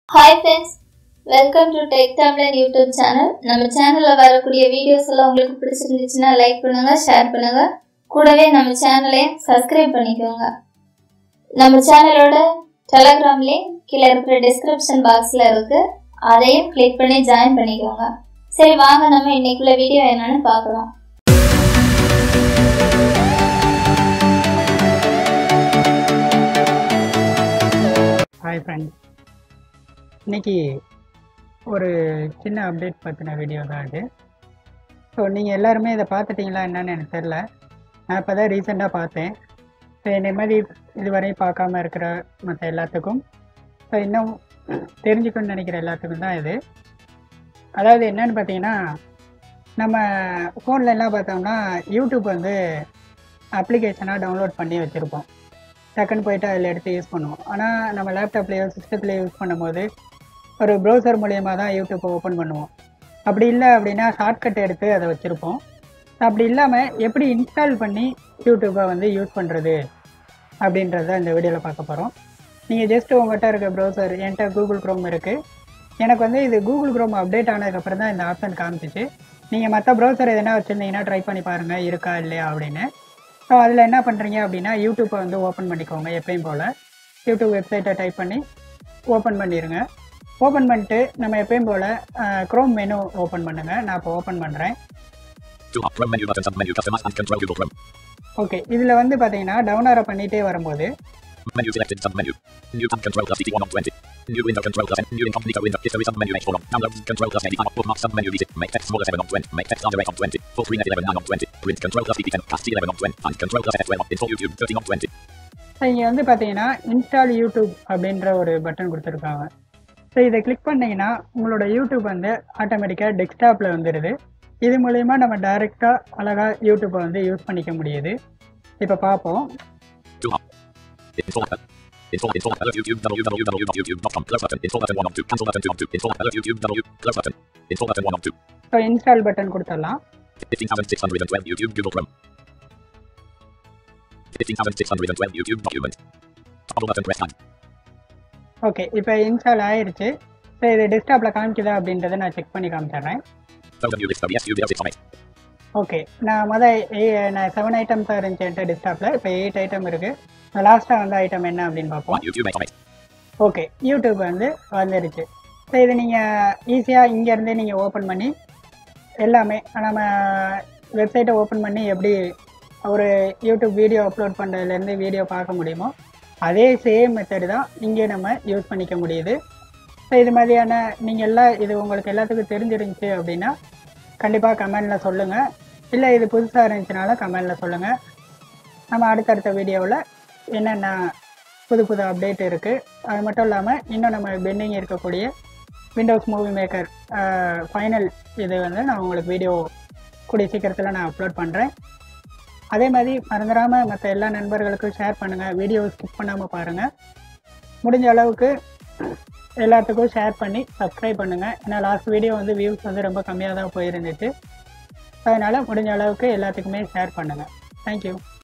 Hi friends welcome to tech Tamilan YouTube channel நம்ம சேனலில் வரக்கூடிய வீடியோஸ் எல்லாம் உங்களுக்கு பிடிச்சிருந்துச்சுன்னா லைக் பண்ணுங்க ஷேர் பண்ணுங்க கூடவே நம்ம சேனலையும் சப்ஸ்கிரைப் பண்ணிக்கோங்க நம்ம சேனலோட டெலகிராம் லிங்க் கீழே இருக்கிற டிஸ்கிரிப்ஷன் பாக்ஸில் இருக்கு அதையும் கிளிக் பண்ணி ஜாயின் பண்ணிக்கோங்க சரி வாங்க நம்ம இன்னைக்குள்ள வீடியோ என்னன்னு பார்க்கலாம் ஹாய் ஃப்ரெண்ட்ஸ் இன்னைக்கு ஒரு சின்ன அப்டேட் பற்றின வீடியோ தான் இது ஸோ நீங்கள் எல்லாருமே இதை பார்த்துட்டீங்களா என்னன்னு எனக்கு தெரில நான் இப்போ தான் ரீசெண்டாக பார்த்தேன் ஸோ என்னை மாதிரி இதுவரையும் பார்க்காம இருக்கிற மற்ற எல்லாத்துக்கும் ஸோ இன்னும் தெரிஞ்சுக்கணும்னு நினைக்கிற எல்லாத்துக்கும் தான் இது அதாவது என்னன்னு பார்த்தீங்கன்னா நம்ம ஃபோன்ல எல்லாம் பார்த்தோம்னா யூடியூப் வந்து அப்ளிகேஷனாக டவுன்லோட் பண்ணி வச்சுருப்போம் டக்குன்னு போயிட்டு அதில் எடுத்து யூஸ் பண்ணுவோம் ஆனால் நம்ம லேப்டாப்லேயோ சிஸ்டத்துலேயோ யூஸ் பண்ணும்போது ஒரு ப்ரௌசர் மூலியமாக தான் யூடியூப்பை ஓப்பன் பண்ணுவோம் அப்படி இல்லை அப்படின்னா ஷார்ட்கட் எடுத்து அதை வச்சுருப்போம் அப்படி இல்லாமல் எப்படி இன்ஸ்டால் பண்ணி யூடியூப்பை வந்து யூஸ் பண்ணுறது அப்படின்றத இந்த வீடியோவில் பார்க்க போகிறோம் நீங்கள் ஜஸ்ட் உங்கள்கிட்ட இருக்க ப்ரௌசர் என்கிட்ட கூகுள் க்ரோம் இருக்குது எனக்கு வந்து இது கூகுள் க்ரோம் அப்டேட் ஆனதுக்கப்புறம் தான் இந்த ஆப்ஷன் காமிச்சிச்சு நீங்கள் மற்ற ப்ரௌசர் எதனா வச்சுருந்தீங்கன்னா ட்ரை பண்ணி பாருங்கள் இருக்கா இல்லையா அப்படின்னு ஸோ அதில் என்ன பண்ணுறீங்க அப்படின்னா யூடியூப்பை வந்து ஓப்பன் பண்ணிக்கோங்க எப்பயும் போல் யூடியூப் வெப்சைட்டை டைப் பண்ணி ஓப்பன் பண்ணிடுங்க ஓப்பன் பண்ணிட்டு நம்ம எப்பயும் போல் க்ரோம் மெனு ஓப்பன் பண்ணுங்கள் நான் இப்போ ஓப்பன் பண்ணுறேன் Two up Chrome menu buttons and menu customize and control Google Chrome. Okay இதில் வந்து பார்த்தீங்கன்னா டவுன் ஆர பண்ணிகிட்டே வரும்போது Menu selected sub menu. New tab control plus DT1 of 20. New window control plus N. New incognito window. History sub menu H column. Download control plus edit. Bookmark sub menu visit. Make text smaller 7 of 20. Make text larger 8 of 20. Full screen at 11 9 of 20. Print control plus DT10. Cast 11 of 20. Find control plus F12. Install YouTube 13 of 20. So இங்கே வந்து பார்த்தீங்கன்னா install YouTube அப்படின்ற ஒரு button கொடுத்துருக்காங்க so இதை click பண்ணீங்கன்னா உங்களோட YouTube வந்து ஆட்டோமேட்டிக்காக டெஸ்க்டாப்பில் வந்துடுது இது மூலயமா நம்ம டைரெக்டாக அழகாக யூடியூப்பை வந்து யூஸ் பண்ணிக்க முடியுது இப்போ பார்ப்போம் Two up. Install app. Install install app. Alert YouTube www.youtube.com. Close button. Install button 1 of 2. Cancel button 2 of 2. Install app. Alert YouTube W. Close button. Install button 1 of 2. So install button கொடுத்துடலாம் 15612 YouTube Google Chrome. 15612 YouTube document. Toggle button press time. Okay இப்போ install ஆயிருச்சு so இது டெஸ்க்டாப்பில் காமிக்குதா அப்படின்றத நான் check பண்ணி காமிச்சிடுறேன் Folder new list of yes you will from it. Okay நான் மொதல் நான் செவன் ஐட்டம்ஸ் தான் இருந்துச்சு என்கிட்ட டெஸ்க்டாப்பில் இப்போ எயிட் ஐட்டம் இருக்குது லாஸ்ட்டாக வந்த ஐட்டம் என்ன அப்படின்னு பார்ப்போம் One YouTube mate on it. Okay YouTube வந்து வந்துருச்சு ஸோ இது நீங்கள் ஈஸியாக இங்கேருந்தே நீங்கள் ஓப்பன் பண்ணி எல்லாமே நம்ம வெப்சைட்டை ஓப்பன் பண்ணி எப்படி ஒரு யூடியூப் வீடியோ அப்லோட் பண்ணுறதுலேருந்து வீடியோ பார்க்க முடியுமோ அதே சேம் மெத்தடு தான் இங்கே நம்ம யூஸ் பண்ணிக்க முடியுது ஸோ இது மாதிரியான நீங்கள் எல்லாம் இது உங்களுக்கு எல்லாத்துக்கும் தெரிஞ்சிருந்துச்சு அப்படின்னா கண்டிப்பாக கமெண்டில் சொல்லுங்கள் இல்லை இது புதுசாக இருந்துச்சுனாலும் கமெண்டில் சொல்லுங்கள் நம்ம அடுத்தடுத்த வீடியோவில் என்னென்ன புது புது அப்டேட் இருக்குது அது மட்டும் இல்லாமல் இன்னும் நம்ம பெண்டிங் இருக்கக்கூடிய விண்டோஸ் மூவி மேக்கர் ஃபைனல் இது வந்து நான் உங்களுக்கு வீடியோ கூடிய சீக்கிரத்தில் நான் அப்லோட் பண்ணுறேன் அதே மாதிரி மறந்துடாமல் மற்ற எல்லா நண்பர்களுக்கும் ஷேர் பண்ணுங்கள் வீடியோ ஸ்கிப் பண்ணாமல் பாருங்கள் முடிஞ்ச அளவுக்கு எல்லாத்துக்கும் ஷேர் பண்ணி சப்ஸ்கிரைப் பண்ணுங்கள் ஏன்னா லாஸ்ட் வீடியோ வந்து வியூஸ் வந்து ரொம்ப கம்மியாக தான் போயிருந்துச்சு அதனால் முடிஞ்ச அளவுக்கு எல்லாத்துக்குமே ஷேர் பண்ணுங்கள் தேங்க்யூ